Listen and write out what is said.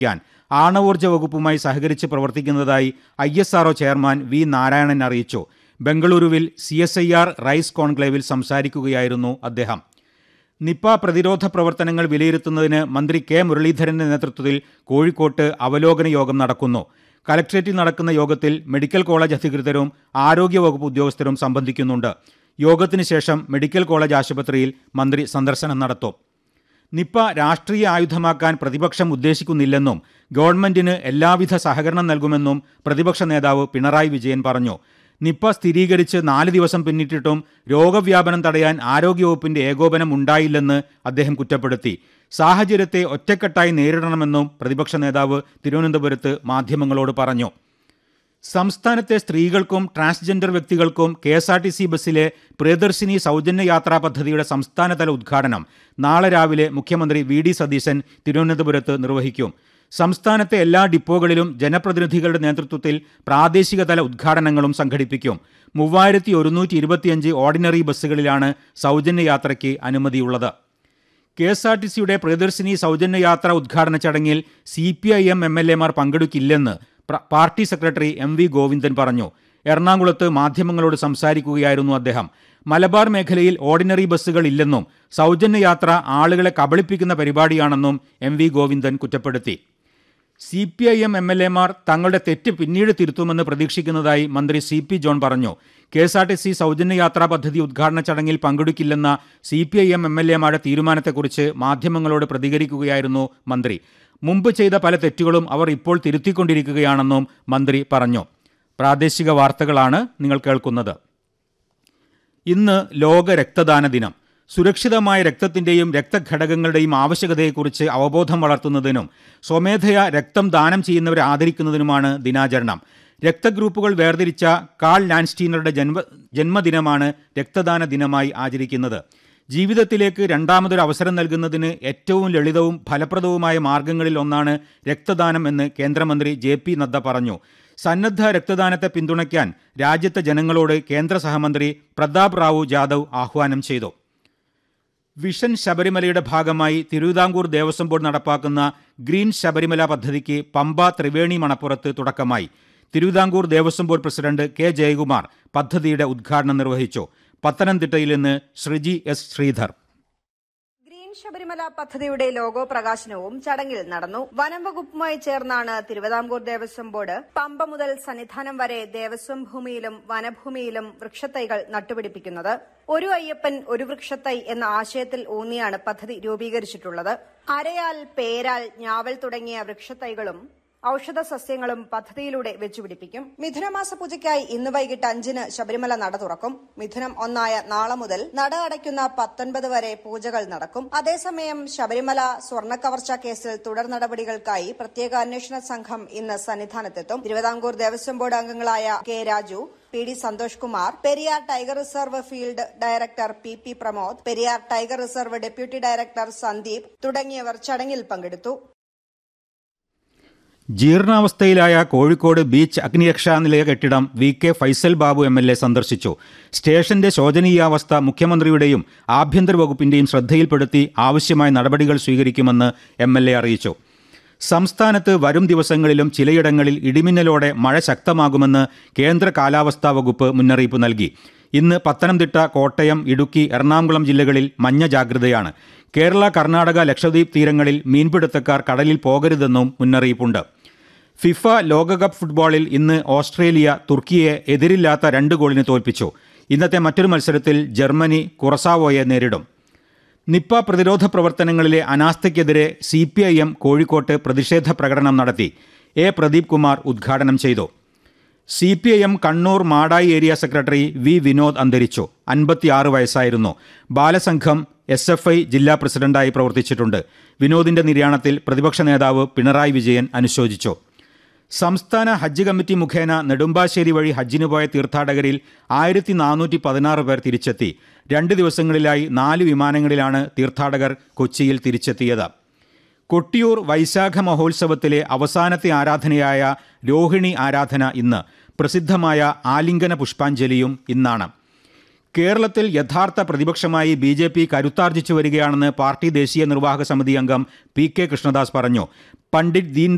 ക്കാൻ ആണവോർജ്ജ വകുപ്പുമായി സഹകരിച്ച് പ്രവർത്തിക്കുന്നതായി I S R O chairman V Narayanan അറിയിച്ചു ബംഗളൂരുവിൽ C S I R rise കോൺക്ലേവിൽ സംസാരിക്കുകയായിരുന്നു അദ്ദേഹം നിപ പ്രതിരോധ പ്രവർത്തനങ്ങൾ വിലയിരുത്തുന്നതിന് മന്ത്രി കെ മുരളീധരന്റെ നേതൃത്വത്തിൽ കോഴിക്കോട്ട് അവലോകന യോഗം നടക്കുന്നു കലക്ട്രേറ്റിൽ നടക്കുന്ന യോഗത്തിൽ മെഡിക്കൽ കോളേജ് അധികൃതരും ആരോഗ്യവകുപ്പ് ഉദ്യോഗസ്ഥരും സംബന്ധിക്കുന്നുണ്ട് യോഗത്തിന് ശേഷം മെഡിക്കൽ കോളേജ് ആശുപത്രിയിൽ മന്ത്രി സന്ദർശനം നടത്തും നിപ്പ രാഷ്ട്രീയ ആയുധമാക്കാൻ പ്രതിപക്ഷം ഉദ്ദേശിക്കുന്നില്ലെന്നും ഗവൺമെന്റിന് എല്ലാവിധ സഹകരണം നൽകുമെന്നും പ്രതിപക്ഷ നേതാവ് പിണറായി വിജയൻ പറഞ്ഞു നിപ്പ സ്ഥിരീകരിച്ച് നാല് ദിവസം പിന്നിട്ടിട്ടും രോഗവ്യാപനം തടയാൻ ആരോഗ്യവകുപ്പിന്റെ ഏകോപനം ഉണ്ടായില്ലെന്ന് അദ്ദേഹം കുറ്റപ്പെടുത്തി സാഹചര്യത്തെ ഒറ്റക്കെട്ടായി നേരിടണമെന്നും പ്രതിപക്ഷ നേതാവ് തിരുവനന്തപുരത്ത് മാധ്യമങ്ങളോട് പറഞ്ഞു സംസ്ഥാനത്തെ സ്ത്രീകൾക്കും ട്രാൻസ്ജെൻഡർ വ്യക്തികൾക്കും K S R T C ബസ്സിലെ പ്രിയദർശിനി സൗജന്യ യാത്രാ പദ്ധതിയുടെ സംസ്ഥാനതല ഉദ്ഘാടനം നാളെ രാവിലെ മുഖ്യമന്ത്രി വി ഡി സതീശൻ തിരുവനന്തപുരത്ത് നിർവഹിക്കും സംസ്ഥാനത്തെ എല്ലാ ഡിപ്പോകളിലും ജനപ്രതിനിധികളുടെ നേതൃത്വത്തിൽ പ്രാദേശികതല ഉദ്ഘാടനങ്ങളും സംഘടിപ്പിക്കും മൂവായിരത്തി ഒരുന്നൂറ്റി ഇരുപത്തിയഞ്ച് ഓർഡിനറി ബസ്സുകളിലാണ് സൗജന്യ യാത്രയ്ക്ക് അനുമതിയുള്ളത് കെ എസ് ആർ ടി സിയുടെ പ്രിയദർശിനി സൗജന്യ യാത്ര ഉദ്ഘാടന ചടങ്ങിൽ C P I M M L എമാർ പങ്കെടുക്കില്ലെന്ന് പ്ര- party secretary M V Govindan പറഞ്ഞു എറണാകുളത്ത് മാധ്യമങ്ങളോട് സംസാരിക്കുകയായിരുന്നു അദ്ദേഹം മലബാർ മേഖലയിൽ ഓർഡിനറി ബസ്സുകൾ ഇല്ലെന്നും സൗജന്യ യാത്ര ആളുകളെ കബളിപ്പിക്കുന്ന പരിപാടിയാണെന്നും എം വി ഗോവിന്ദൻ കുറ്റപ്പെടുത്തി C P I M M L എമാർ തങ്ങളുടെ തെറ്റ് പിന്നീട് തിരുത്തുമെന്ന് പ്രതീക്ഷിക്കുന്നതായി മന്ത്രി സി പി ജോൺ പറഞ്ഞു K S R T C സൗജന്യ യാത്രാ പദ്ധതി ഉദ്ഘാടന ചടങ്ങിൽ പങ്കെടുക്കില്ലെന്ന C P I M M L എമാരുടെ തീരുമാനത്തെക്കുറിച്ച് മാധ്യമങ്ങളോട് പ്രതികരിക്കുകയായിരുന്നു മന്ത്രി മുമ്പ് ചെയ്ത പല തെറ്റുകളും അവർ ഇപ്പോൾ തിരുത്തിക്കൊണ്ടിരിക്കുകയാണെന്നും മന്ത്രി പറഞ്ഞു പ്രാദേശിക വാർത്തകളാണ് നിങ്ങൾ കേൾക്കുന്നത് ഇന്ന് ലോക രക്തദാന ദിനം സുരക്ഷിതമായ രക്തത്തിന്റെയും രക്തഘടകങ്ങളുടെയും ആവശ്യകതയെക്കുറിച്ച് അവബോധം വളർത്തുന്നതിനും സ്വമേധയാ രക്തം ദാനം ചെയ്യുന്നവരെ ആദരിക്കുന്നതിനുമാണ് ദിനാചരണം രക്തഗ്രൂപ്പുകൾ വേർതിരിച്ച കാൾ ലാൻസ്റ്റീനറുടെ ജന്മ ജന്മദിനമാണ് രക്തദാന ദിനമായി ആചരിക്കുന്നത് ജീവിതത്തിലേക്ക് രണ്ടാമതൊരു അവസരം നൽകുന്നതിന് ഏറ്റവും ലളിതവും ഫലപ്രദവുമായ മാർഗങ്ങളിൽ ഒന്നാണ് രക്തദാനം എന്ന് കേന്ദ്രമന്ത്രി ജെ പി നദ്ദ പറഞ്ഞു സന്നദ്ധ രക്തദാനത്തെ പിന്തുണയ്ക്കാൻ രാജ്യത്തെ ജനങ്ങളോട് കേന്ദ്ര സഹമന്ത്രി പ്രതാപ് റാവു ജാദവ് ആഹ്വാനം ചെയ്തു വിഷൻ ശബരിമലയുടെ ഭാഗമായി തിരുവിതാംകൂർ ദേവസ്വം ബോർഡ് നടപ്പാക്കുന്ന ഗ്രീൻ ശബരിമല പദ്ധതിക്ക് പമ്പ ത്രിവേണി മണപ്പുറത്ത് തുടക്കമായി Travancore Devaswom board president K Jayakumar പദ്ധതിയുടെ ഉദ്ഘാടനം നിർവഹിച്ചു പത്തനംതിട്ടയിൽ നിന്ന് ശ്രീജി എസ് ശ്രീധർ ഗ്രീൻ ശബരിമല പദ്ധതിയുടെ ലോഗോ പ്രകാശനവും ചടങ്ങിൽ നടന്നു വനം വകുപ്പുമായി ചേർന്നാണ് തിരുവിതാംകൂർ ദേവസ്വം ബോർഡ് പമ്പ മുതൽ സന്നിധാനം വരെ ദേവസ്വം ഭൂമിയിലും വനഭൂമിയിലും വൃക്ഷത്തൈകൾ നട്ടുപിടിപ്പിക്കുന്നത് ഒരു അയ്യപ്പൻ ഒരു വൃക്ഷത്തൈ എന്ന ആശയത്തിൽ ഊന്നിയാണ് പദ്ധതി രൂപീകരിച്ചിട്ടുള്ളത് അരയാൽ പേരാൽ ഞാവൽ തുടങ്ങിയ വൃക്ഷത്തൈകളും ഔഷധ സസ്യങ്ങളും പദ്ധതിയിലൂടെ വെച്ചുപിടിപ്പിക്കും മിഥുനമാസ പൂജയ്ക്കായി ഇന്ന് വൈകിട്ട് അഞ്ചിന് ശബരിമല നട തുറക്കും മിഥുനം ഒന്നായ നാളെ മുതൽ നട അടയ്ക്കുന്ന പത്തൊൻപത് വരെ പൂജകൾ നടക്കും അതേസമയം ശബരിമല സ്വർണ്ണ കവർച്ച കേസിൽ തുടർ നടപടികൾക്കായി പ്രത്യേക അന്വേഷണ സംഘം ഇന്ന് സന്നിധാനത്തെത്തും തിരുവിതാംകൂർ ദേവസ്വം ബോർഡ് അംഗങ്ങളായ K Raju P D Santhosh Kumar Periyar tiger reserve field director P P Pramod Periyar tiger reserve deputy director Sandeep തുടങ്ങിയവർ ചടങ്ങിൽ പങ്കെടുത്തു ജീർണാവസ്ഥയിലായ കോഴിക്കോട് ബീച്ച് അഗ്നിരക്ഷാ നിലയ കെട്ടിടം V K Faizal Babu M L A സന്ദർശിച്ചു സ്റ്റേഷന്റെ ശോചനീയാവസ്ഥ മുഖ്യമന്ത്രിയുടെയും ആഭ്യന്തര വകുപ്പിന്റെയും ശ്രദ്ധയിൽപ്പെടുത്തി ആവശ്യമായ നടപടികൾ സ്വീകരിക്കുമെന്ന് എം എൽ എ അറിയിച്ചു സംസ്ഥാനത്ത് വരും ദിവസങ്ങളിലും ചിലയിടങ്ങളിൽ ഇടിമിന്നലോടെ മഴ ശക്തമാകുമെന്ന് കേന്ദ്ര കാലാവസ്ഥാ വകുപ്പ് മുന്നറിയിപ്പ് നൽകി ഇന്ന് പത്തനംതിട്ട കോട്ടയം ഇടുക്കി എറണാകുളം ജില്ലകളിൽ മഞ്ഞ ജാഗ്രതയാണ് കേരള കർണാടക ലക്ഷദ്വീപ് തീരങ്ങളിൽ മീൻപിടുത്തക്കാർ കടലിൽ പോകരുതെന്നും മുന്നറിയിപ്പുണ്ട് ഫിഫ ലോകകപ്പ് ഫുട്ബോളിൽ ഇന്ന് ഓസ്ട്രേലിയ തുർക്കിയെ എതിരില്ലാത്ത രണ്ട് ഗോളിന് തോൽപ്പിച്ചു ഇന്നത്തെ മറ്റൊരു മത്സരത്തിൽ ജർമ്മനി കുറസാവോയെ നേരിടും നിപ്പ പ്രതിരോധ പ്രവർത്തനങ്ങളിലെ അനാസ്ഥയ്ക്കെതിരെ സി പി ഐ എം കോഴിക്കോട്ട് പ്രതിഷേധ പ്രകടനം നടത്തി എ പ്രദീപ് കുമാർ ഉദ്ഘാടനം ചെയ്തു C P I M Kannur Madayi area secretary V Vinod അന്തരിച്ചു അൻപത്തിയാറ് വയസ്സായിരുന്നു ബാലസംഘം എസ് എഫ് ഐ ജില്ലാ പ്രസിഡന്റായി പ്രവർത്തിച്ചിട്ടുണ്ട് വിനോദിന്റെ നിര്യാണത്തിൽ പ്രതിപക്ഷ നേതാവ് പിണറായി വിജയൻ അനുശോചിച്ചു സംസ്ഥാന ഹജ്ജ് കമ്മിറ്റി മുഖേന നെടുമ്പാശ്ശേരി വഴി ഹജ്ജിന് പോയ തീർത്ഥാടകരിൽ ആയിരത്തി നാനൂറ്റി പതിനാറ് പേർ തിരിച്ചെത്തി രണ്ട് ദിവസങ്ങളിലായി നാല് വിമാനങ്ങളിലാണ് തീർത്ഥാടകർ കൊച്ചിയിൽ തിരിച്ചെത്തിയത് കൊട്ടിയൂർ വൈശാഖ മഹോത്സവത്തിലെ അവസാനത്തെ ആരാധനയായ രോഹിണി ആരാധന ഇന്ന് പ്രസിദ്ധമായ ആലിംഗന പുഷ്പാഞ്ജലിയും ഇന്നാണ് കേരളത്തിൽ യഥാർത്ഥ പ്രതിപക്ഷമായി ബി ജെ പി കരുത്താർജിച്ചു വരികയാണെന്ന് പാർട്ടി ദേശീയ നിർവാഹക സമിതി അംഗം പി കെ കൃഷ്ണദാസ് പറഞ്ഞു പണ്ഡിറ്റ് ദീൻ